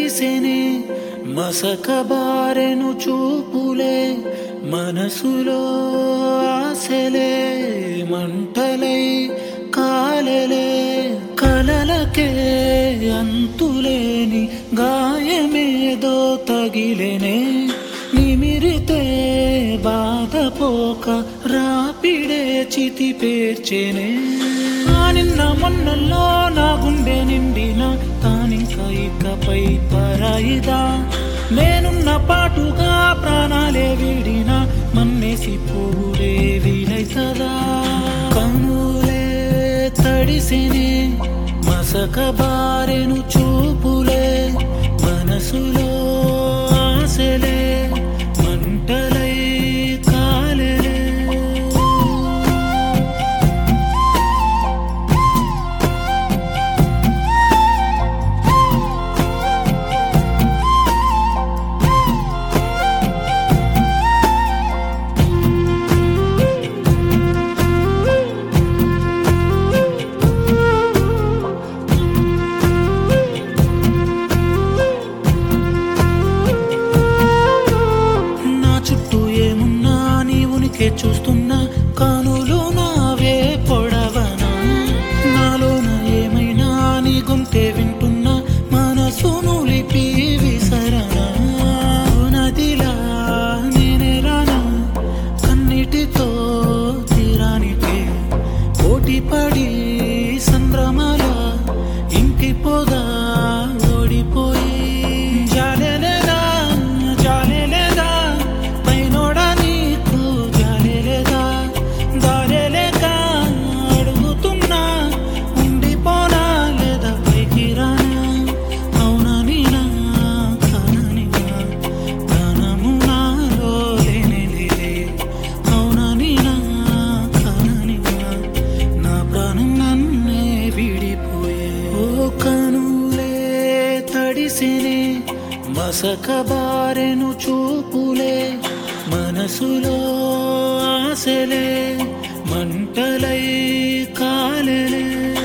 తడిసెనే మసక బారెను చూపులే మనసులో ఆశలే మంటలై కాలలే కలలకే అంతులేని గాయమేదో తగిలెనే నిమిరితే బాధపోక రాపిడే చితి పేర్చెనే ఆ నిన్న మొన్నల్లో నా గుండె నిండిన తానింక ఇకపై పరాయిదా నేనున్న పాటుగా ప్రాణాలే వీడిన మన్నేసి పోవుడే వీలైతదా కనులే తడిసినే మసక బారెను చూపులే మనసులో ఆశలే మంటలై కాలలే నా చుట్టూ ఏమున్నా నీ ఉనికి చూస్తున్నా కానులు నావే పొడవనా నాలోన ఏమైనా నీ గుంటే వింటున్నా మనసు నులిపి విసరనా నదిలా నేనే రానా కన్నిటితో తీరానికి పోటీ పడి సంద్రమాల ఇంటి పోదా ఓడిపోయి జాలేలేదా జాలేలేదా పైనోడా నీకు జాలేలేదా దారేలేక అడుగుతున్నా ఉండిపోనా లేదా పైకి రానా అవునని నా కానని నా ప్రాణము నాలో లేనే లేదే అవునని నా కానని నా నా ప్రాణం నన్నే విడిపోయే ఓ కనులే తడిసినే మసక బారెను చూపులే మనసులో ఆశలే మంటలై కాలలే